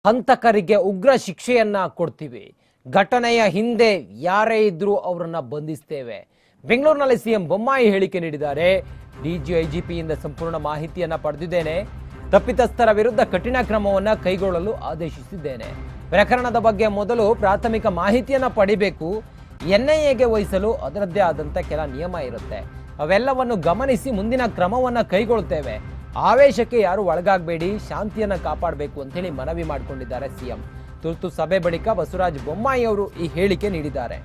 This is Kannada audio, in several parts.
ಹಂತಕರಿಗೆ ಉಗ್ರ ಶಿಕ್ಷೆಯನ್ನ ಕೊಡ್ತೀವಿ ಘಟನೆಯ ಹಿಂದೆ ಯಾರೇ ಇದ್ರೂ ಅವರನ್ನ ಬಂಧಿಸ್ತೇವೆ ಬೆಂಗಳೂರಿನಲ್ಲಿ ಸಿಎಂ ಬೊಮ್ಮಾಯಿ ಹೇಳಿಕೆ ನೀಡಿದ್ದಾರೆ ಡಿಜಿಐಜಿಪಿಯಿಂದ ಸಂಪೂರ್ಣ ಮಾಹಿತಿಯನ್ನ ಪಡೆದಿದ್ದೇನೆ ತಪ್ಪಿತಸ್ಥರ ವಿರುದ್ಧ ಕಠಿಣ ಕ್ರಮವನ್ನ ಕೈಗೊಳ್ಳಲು ಆದೇಶಿಸಿದ್ದೇನೆ ಪ್ರಕರಣದ ಬಗ್ಗೆ ಮೊದಲು ಪ್ರಾಥಮಿಕ ಮಾಹಿತಿಯನ್ನ ಪಡಿಬೇಕು ಎನ್ಐಎಗೆ ವಹಿಸಲು ಅದರದ್ದೇ ಆದಂತ ಕೆಲ ನಿಯಮ ಇರುತ್ತೆ ಅವೆಲ್ಲವನ್ನು ಗಮನಿಸಿ ಮುಂದಿನ ಕ್ರಮವನ್ನ ಕೈಗೊಳ್ಳುತ್ತೇವೆ ಆವೇಶಕ್ಕೆ ಯಾರು ಒಳಗಾಗಬೇಡಿ ಶಾಂತಿಯನ್ನ ಕಾಪಾಡಬೇಕು ಅಂತೇಳಿ ಮನವಿ ಮಾಡಿಕೊಂಡಿದ್ದಾರೆ ಸಿಎಂ ತುರ್ತು ಸಭೆ ಬಳಿಕ ಬಸವರಾಜ ಬೊಮ್ಮಾಯಿ ಅವರು ಈ ಹೇಳಿಕೆ ನೀಡಿದ್ದಾರೆ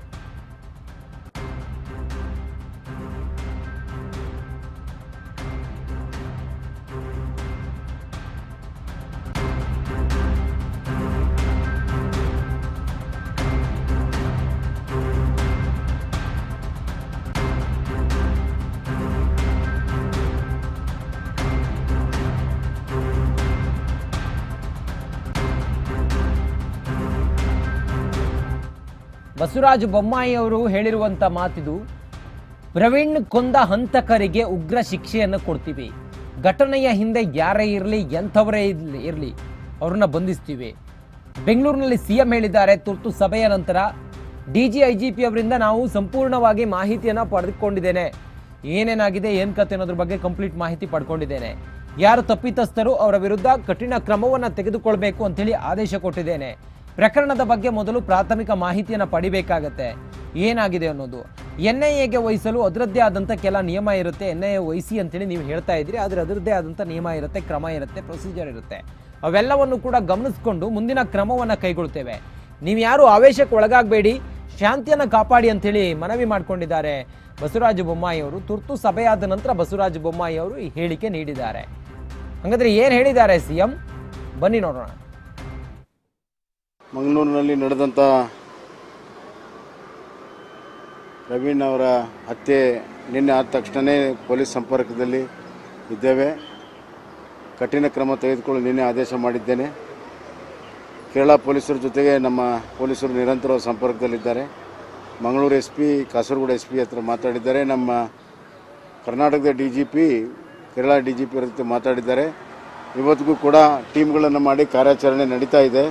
ಬಸವರಾಜ ಬೊಮ್ಮಾಯಿ ಅವರು ಹೇಳಿರುವಂತ ಮಾತಿದು ಪ್ರವೀಣ್ ಕೊಂದ ಹಂತಕರಿಗೆ ಉಗ್ರ ಶಿಕ್ಷೆಯನ್ನು ಕೊಡ್ತೀವಿ ಘಟನೆಯ ಹಿಂದೆ ಯಾರೇ ಇರಲಿ ಎಂಥವರೇ ಇರಲಿ ಅವ್ರನ್ನ ಬಂಧಿಸ್ತೀವಿ ಬೆಂಗಳೂರಿನಲ್ಲಿ ಸಿಎಂ ಹೇಳಿದ್ದಾರೆ ತುರ್ತು ಸಭೆಯ ನಂತರ ಡಿಜಿಐಜಿಪಿ ಅವರಿಂದ ನಾವು ಸಂಪೂರ್ಣವಾಗಿ ಮಾಹಿತಿಯನ್ನ ಪಡೆದುಕೊಂಡಿದ್ದೇನೆ ಏನೇನಾಗಿದೆ ಏನ್ ಕತೆ ಅನ್ನೋದ್ರ ಬಗ್ಗೆ ಕಂಪ್ಲೀಟ್ ಮಾಹಿತಿ ಪಡ್ಕೊಂಡಿದ್ದೇನೆ ಯಾರು ತಪ್ಪಿತಸ್ಥರು ಅವರ ವಿರುದ್ಧ ಕಠಿಣ ಕ್ರಮವನ್ನ ತೆಗೆದುಕೊಳ್ಬೇಕು ಅಂತೇಳಿ ಆದೇಶ ಕೊಟ್ಟಿದ್ದೇನೆ ಪ್ರಕರಣದ ಬಗ್ಗೆ ಮೊದಲು ಪ್ರಾಥಮಿಕ ಮಾಹಿತಿಯನ್ನ ಪಡಿಬೇಕಾಗತ್ತೆ ಏನಾಗಿದೆ ಅನ್ನೋದು ಎನ್ಐಎಗೆ ವಹಿಸಲು ಅದರದ್ದೇ ಆದಂಥ ಕೆಲ ನಿಯಮ ಇರುತ್ತೆ ಎನ್ ಐ ಎ ವಹಿಸಿ ಅಂತೇಳಿ ನೀವು ಹೇಳ್ತಾ ಇದ್ರಿ ಆದರೆ ಅದರದ್ದೇ ಆದಂಥ ನಿಯಮ ಇರುತ್ತೆ ಕ್ರಮ ಇರುತ್ತೆ ಪ್ರೊಸೀಜರ್ ಇರುತ್ತೆ ಅವೆಲ್ಲವನ್ನು ಕೂಡ ಗಮನಿಸಿಕೊಂಡು ಮುಂದಿನ ಕ್ರಮವನ್ನು ಕೈಗೊಳ್ತೇವೆ ನೀವು ಯಾರು ಆವೇಶಕ್ಕೆ ಒಳಗಾಗಬೇಡಿ ಶಾಂತಿಯನ್ನು ಕಾಪಾಡಿ ಅಂತೇಳಿ ಮನವಿ ಮಾಡಿಕೊಂಡಿದ್ದಾರೆ ಬಸವರಾಜ ಬೊಮ್ಮಾಯಿ ಅವರು ತುರ್ತು ಸಭೆಯಾದ ನಂತರ ಬಸವರಾಜ ಬೊಮ್ಮಾಯಿ ಅವರು ಈ ಹೇಳಿಕೆ ನೀಡಿದ್ದಾರೆ ಹಾಗಾದ್ರೆ ಏನು ಹೇಳಿದ್ದಾರೆ ಸಿಎಂ ಬನ್ನಿ ನೋಡೋಣ ಮಂಗಳೂರಿನಲ್ಲಿ ನಡೆದಂಥ ಪ್ರವೀಣ್ ಅವರ ಹತ್ಯೆ ನಿನ್ನೆ ಆದ ತಕ್ಷಣವೇ ಪೊಲೀಸ್ ಸಂಪರ್ಕದಲ್ಲಿ ಇದ್ದೇವೆ ಕಠಿಣ ಕ್ರಮ ತೆಗೆದುಕೊಳ್ಳಲು ನಿನ್ನೆ ಆದೇಶ ಮಾಡಿದ್ದೇನೆ ಕೇರಳ ಪೊಲೀಸರ ಜೊತೆಗೆ ನಮ್ಮ ಪೊಲೀಸರು ನಿರಂತರ ಸಂಪರ್ಕದಲ್ಲಿದ್ದಾರೆ Mangaluru S P Kasaragod S P ಹತ್ರ ಮಾತಾಡಿದ್ದಾರೆ ನಮ್ಮ ಕರ್ನಾಟಕದ D G P Kerala D G P ಅವ್ರ ಜೊತೆ ಮಾತಾಡಿದ್ದಾರೆ ಇವತ್ತಿಗೂ ಕೂಡ ಟೀಮ್ಗಳನ್ನು ಮಾಡಿ ಕಾರ್ಯಾಚರಣೆ ನಡೀತಾ ಇದೆ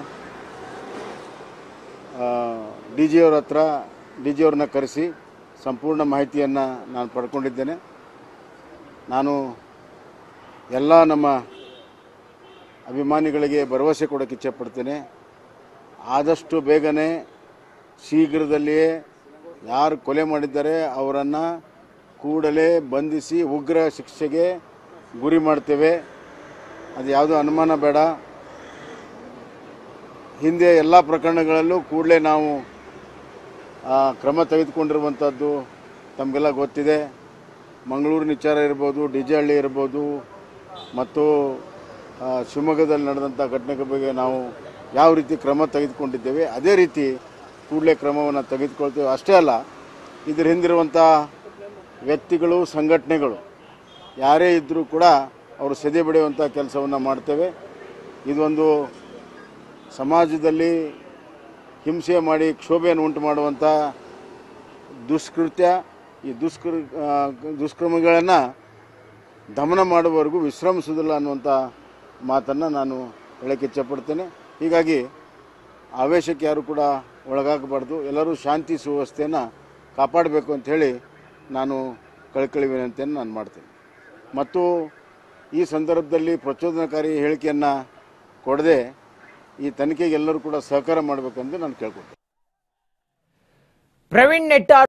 ಡಿ ಜಿ ಅವ್ರ ಹತ್ರ ಡಿ ಜಿ ಅವ್ರನ್ನ ಕರೆಸಿ ಸಂಪೂರ್ಣ ಮಾಹಿತಿಯನ್ನು ನಾನು ಪಡ್ಕೊಂಡಿದ್ದೇನೆ ನಾನು ಎಲ್ಲ ನಮ್ಮ ಅಭಿಮಾನಿಗಳಿಗೆ ಭರವಸೆ ಕೊಡೋಕ್ಕೆ ಇಚ್ಛೆಪಡ್ತೇನೆ ಆದಷ್ಟು ಬೇಗನೆ ಶೀಘ್ರದಲ್ಲಿಯೇ ಯಾರು ಕೊಲೆ ಮಾಡಿದ್ದಾರೆ ಅವರನ್ನು ಕೂಡಲೇ ಬಂಧಿಸಿ ಉಗ್ರ ಶಿಕ್ಷೆಗೆ ಗುರಿ ಮಾಡ್ತೇವೆ ಅದು ಯಾವುದೂ ಅನುಮಾನ ಬೇಡ ಹಿಂದೆ ಎಲ್ಲ ಪ್ರಕರಣಗಳಲ್ಲೂ ಕೂಡಲೇ ನಾವು ಆ, ಕ್ರಮ ತೆಗೆದುಕೊಂಡಿರುವಂಥದ್ದು ತಮಗೆಲ್ಲ ಗೊತ್ತಿದೆ ಮಂಗಳೂರಿನ ವಿಚಾರ ಇರ್ಬೋದು ಡಿಜಹಳ್ಳಿ ಇರ್ಬೋದು ಮತ್ತು ಆ, ಶಿವಮೊಗ್ಗದಲ್ಲಿ ನಡೆದಂಥ ಘಟನೆಗಳ ಬಗ್ಗೆ ನಾವು ಯಾವ ರೀತಿ ಕ್ರಮ ತೆಗೆದುಕೊಂಡಿದ್ದೇವೆ ಅದೇ ರೀತಿ ಕೂಡಲೇ ಕ್ರಮವನ್ನು ತೆಗೆದುಕೊಳ್ತೇವೆ ಅಷ್ಟೇ ಅಲ್ಲ ಇದ್ರ ಹಿಂದಿರುವಂಥ ವ್ಯಕ್ತಿಗಳು ಸಂಘಟನೆಗಳು ಯಾರೇ ಇದ್ದರೂ ಕೂಡ ಅವರು ಸೆದೆ ಬಡಿಯುವಂಥ ಕೆಲಸವನ್ನು ಮಾಡ್ತೇವೆ ಇದೊಂದು ಸಮಾಜದಲ್ಲಿ ಹಿಂಸೆ ಮಾಡಿ ಕ್ಷೋಭೆಯನ್ನು ಉಂಟು ಮಾಡುವಂಥ ದುಷ್ಕೃತ್ಯ ಈ ದುಷ್ಕೃ ಆ, ದುಷ್ಕ್ರಮಗಳನ್ನು ದಮನ ಮಾಡುವವರೆಗೂ ವಿಶ್ರಮಿಸುವುದಿಲ್ಲ ಅನ್ನುವಂಥ ಮಾತನ್ನು ನಾನು ಹೇಳಕ್ಕೆ ಇಚ್ಛಪಡ್ತೇನೆ ಹೀಗಾಗಿ ಆವೇಶಕ್ಕೆ ಯಾರು ಕೂಡ ಒಳಗಾಗಬಾರ್ದು ಎಲ್ಲರೂ ಶಾಂತಿ ಸುವ್ಯವಸ್ಥೆಯನ್ನು ಕಾಪಾಡಬೇಕು ಅಂಥೇಳಿ ನಾನು ಕಳಕಳಿ ವಿನಂತಿಯನ್ನು ನಾನು ಮಾಡ್ತೇನೆ ಮತ್ತು ಈ ಸಂದರ್ಭದಲ್ಲಿ ಪ್ರಚೋದನಕಾರಿ ಹೇಳಿಕೆಯನ್ನು ಕೊಡದೆ ಈ ತನಿಖೆಗೆ ಎಲ್ಲರೂ ಕೂಡ ಸಹಕಾರ ಮಾಡಬೇಕೆಂದು ನಾನು ಕೇಳ್ಕೊಳ್ತೇನೆ ಪ್ರವೀಣ್ ನೆಟ್ಟಾರ್